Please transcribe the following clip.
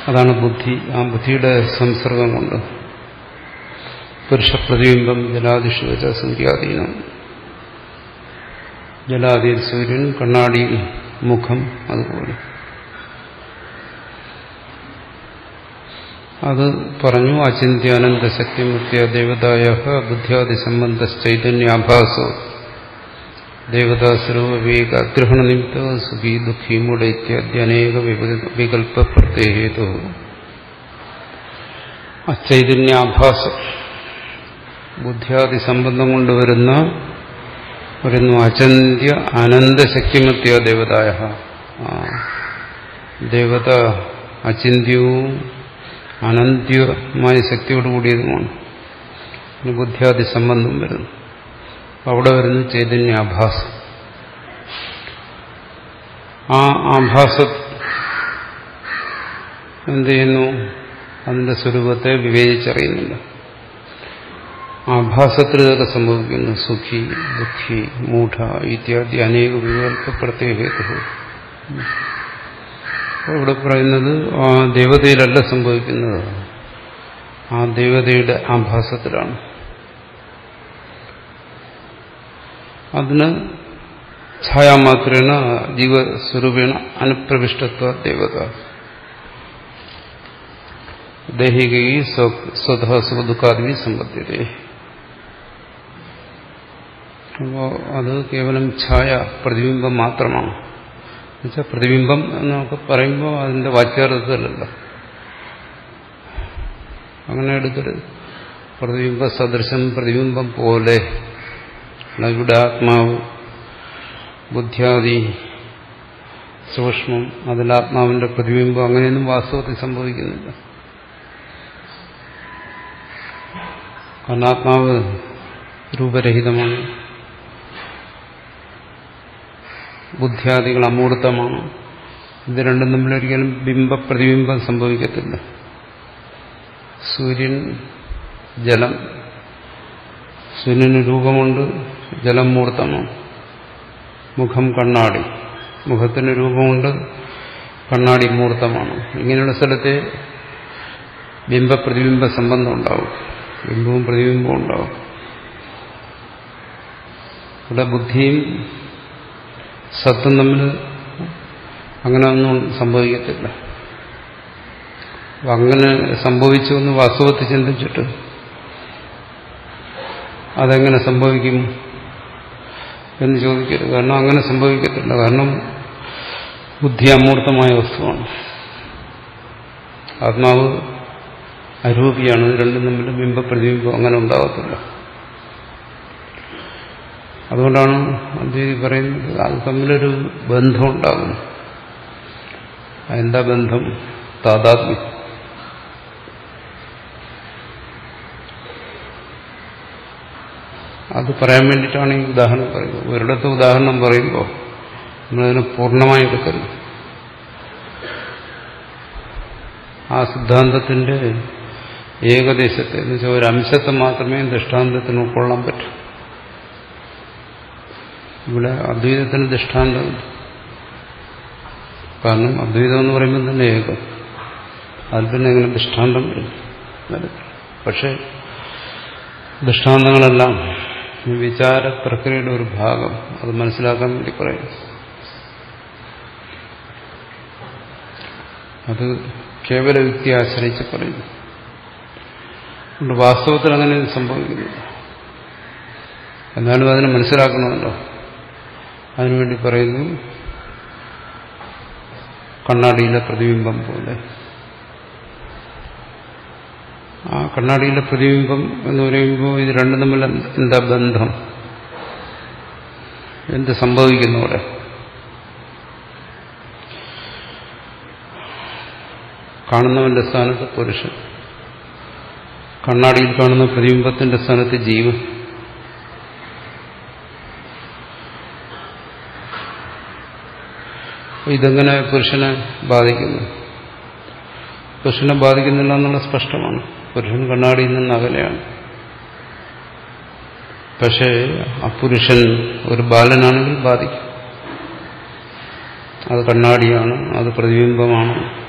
അതാണ് ബുദ്ധി ആ ബുദ്ധിയുടെ സംസർഗം കൊണ്ട് പുരുഷപ്രതിബിംബം ജലാദിഷു വെച്ച സൂര്യാധീനം ജലാദിയിൽ സൂര്യൻ കണ്ണാടിയിൽ മുഖം അതുപോലെ അത് പറഞ്ഞു അചിന്ത്യാനന്ദ ശക്തിമുക്തിയ ദേവതായ ബുദ്ധ്യാദി സംബന്ധ ചൈതന്യാഭാസോ ദേവതാസ്വരൂപവേക അഗ്രഹണ നിമിത്ത സുഖി ദുഃഖി മൂട ഇത്യാദി അനേക വികല്പ പ്രത്യേകേതു അച്ചൈതന്യാഭാസം ബുദ്ധ്യാദി സംബന്ധം കൊണ്ടുവരുന്ന വരുന്നു അചന്ത്യ അനന്ത ശക്തിമത്യ ദേവതായ ദേവത അചിന്ത്യവും അനന്ത്യമായ ശക്തിയോട് കൂടിയതുമാണ് ബുദ്ധ്യാദി സംബന്ധം വരുന്നു അവിടെ വരുന്നു ചൈതന്യാഭാസം ആ ആഭാസ എന്ത് ചെയ്യുന്നു അതിന്റെ സ്വരൂപത്തെ വിവേചിച്ചറിയുന്നില്ല ആഭാസത്തിൽ ഇതൊക്കെ സംഭവിക്കുന്നു സുഖി ദുഃഖി മൂഢ ഇത്യാദി അനേക വികല്പ പ്രത്യേകത ഇവിടെ പറയുന്നത് ആ ദേവതയിലല്ല സംഭവിക്കുന്നത് ആ ദേവതയുടെ ആഭാസത്തിലാണ് അതിന് ഛായാമാത്രേണ ജീവസ്വരൂപേണ അനുപ്രവിഷ്ടത്വ ദേവത ദേഹികൈ സ്വതഃ സുഖദുഃഖാദി സമ്പദ്ധ്യത അപ്പോൾ അത് കേവലം ഛായ പ്രതിബിംബം മാത്രമാണ് എന്നുവെച്ചാൽ പ്രതിബിംബം എന്നൊക്കെ പറയുമ്പോൾ അതിന്റെ വാച്യാർത്ഥത്തിലല്ല അങ്ങനെ എടുക്കരുത് പ്രതിബിംബ സദൃശം പ്രതിബിംബം പോലെ ഇവിടെ ആത്മാവ് ബുദ്ധ്യാദി സൂക്ഷ്മം അതിൽ ആത്മാവിന്റെ പ്രതിബിംബം അങ്ങനെയൊന്നും വാസ്തവത്തിൽ സംഭവിക്കുന്നില്ല കാരണം ആത്മാവ് രൂപരഹിതമാണ് ബുദ്ധ്യാദികൾ അമൂർത്തമാണ് ഇത് രണ്ടും തമ്മിലൊരിക്കലും ബിംബ പ്രതിബിംബം സംഭവിക്കത്തില്ല സൂര്യൻ ജലം സൂര്യന് രൂപമുണ്ട് ജലം മൂർത്തമാണ് മുഖം കണ്ണാടി മുഖത്തിന് രൂപമുണ്ട് കണ്ണാടി മൂർത്തമാണ് ഇങ്ങനെയുള്ള സ്ഥലത്തെ ബിംബ പ്രതിബിംബ സംബന്ധം ഉണ്ടാവും ബിംബവും പ്രതിബിംബവും ഉണ്ടാവും ഇവിടെ ബുദ്ധിയും സത്തും തമ്മിൽ അങ്ങനെ ഒന്നും സംഭവിക്കത്തില്ല അങ്ങനെ സംഭവിച്ചു എന്ന് വാസ്തവത്തിൽ ചിന്തിച്ചിട്ട് അതെങ്ങനെ സംഭവിക്കും എന്ന് ചോദിക്കരുത് കാരണം അങ്ങനെ സംഭവിക്കത്തില്ല കാരണം ബുദ്ധി അമൂർത്തമായ വസ്തുവാണ് ആത്മാവ് അരൂപിയാണ് രണ്ടും തമ്മിൽ ബിംബ പ്രതിബിംബം അങ്ങനെ ഉണ്ടാകത്തില്ല അതുകൊണ്ടാണ് അദ്വൈതി പറയുന്നത് അത് തമ്മിലൊരു ബന്ധം ഉണ്ടാകും എന്താ ബന്ധം താതാത്മ്യം അത് പറയാൻ വേണ്ടിയിട്ടാണ് ഈ ഉദാഹരണം പറയുന്നത് ഒരിടത്ത് ഉദാഹരണം പറയുമ്പോൾ നമ്മളതിനെ പൂർണ്ണമായി എടുക്കരുത് ആ സിദ്ധാന്തത്തിന്റെ ഏകദേശത്തെ എന്ന് വെച്ചാൽ ഒരു അംശത്തെ മാത്രമേ ദൃഷ്ടാന്തത്തിന് ഉൾക്കൊള്ളാൻ പറ്റൂ ഇവിടെ അദ്വൈതത്തിന് ദൃഷ്ടാന്തമുണ്ട് കാരണം അദ്വൈതം എന്ന് പറയുമ്പോൾ തന്നെ ഏകം അതിൽ പിന്നെ എങ്ങനെ ദൃഷ്ടാന്തം വരും പക്ഷെ ദൃഷ്ടാന്തങ്ങളെല്ലാം ഈ വിചാര പ്രക്രിയയുടെ ഒരു ഭാഗം അത് മനസ്സിലാക്കാൻ വേണ്ടി പറയും അത് കേവല യുക്തി ആശ്രയിച്ച് പറയുന്നു അതുകൊണ്ട് വാസ്തവത്തിൽ അങ്ങനെ സംഭവിക്കുന്നില്ല എന്നാലും അതിനെ മനസ്സിലാക്കണമല്ലോ അതിനുവേണ്ടി പറയുന്നു കണ്ണാടിയിലെ പ്രതിബിംബം പോലെ ആ കണ്ണാടിയിലെ പ്രതിബിംബം എന്ന് പറയുമ്പോൾ ഇത് രണ്ടും തമ്മിൽ എന്താ ബന്ധം എന്ത് സംഭവിക്കുന്നു അവിടെ കാണുന്നവന്റെ സ്ഥാനത്ത് പുരുഷൻ കണ്ണാടിയിൽ കാണുന്ന പ്രതിബിംബത്തിന്റെ സ്ഥാനത്ത് ജീവൻ ഇതെങ്ങനെ പുരുഷനെ ബാധിക്കുന്നു പുരുഷനെ ബാധിക്കുന്നില്ല എന്നുള്ള സ്പഷ്ടമാണ് പുരുഷൻ കണ്ണാടിയിൽ നിന്ന് അകലെയാണ് പക്ഷേ ആ പുരുഷൻ ഒരു ബാലനാണെങ്കിൽ ബാധിക്കും അത് കണ്ണാടിയാണ് അത് പ്രതിബിംബമാണ്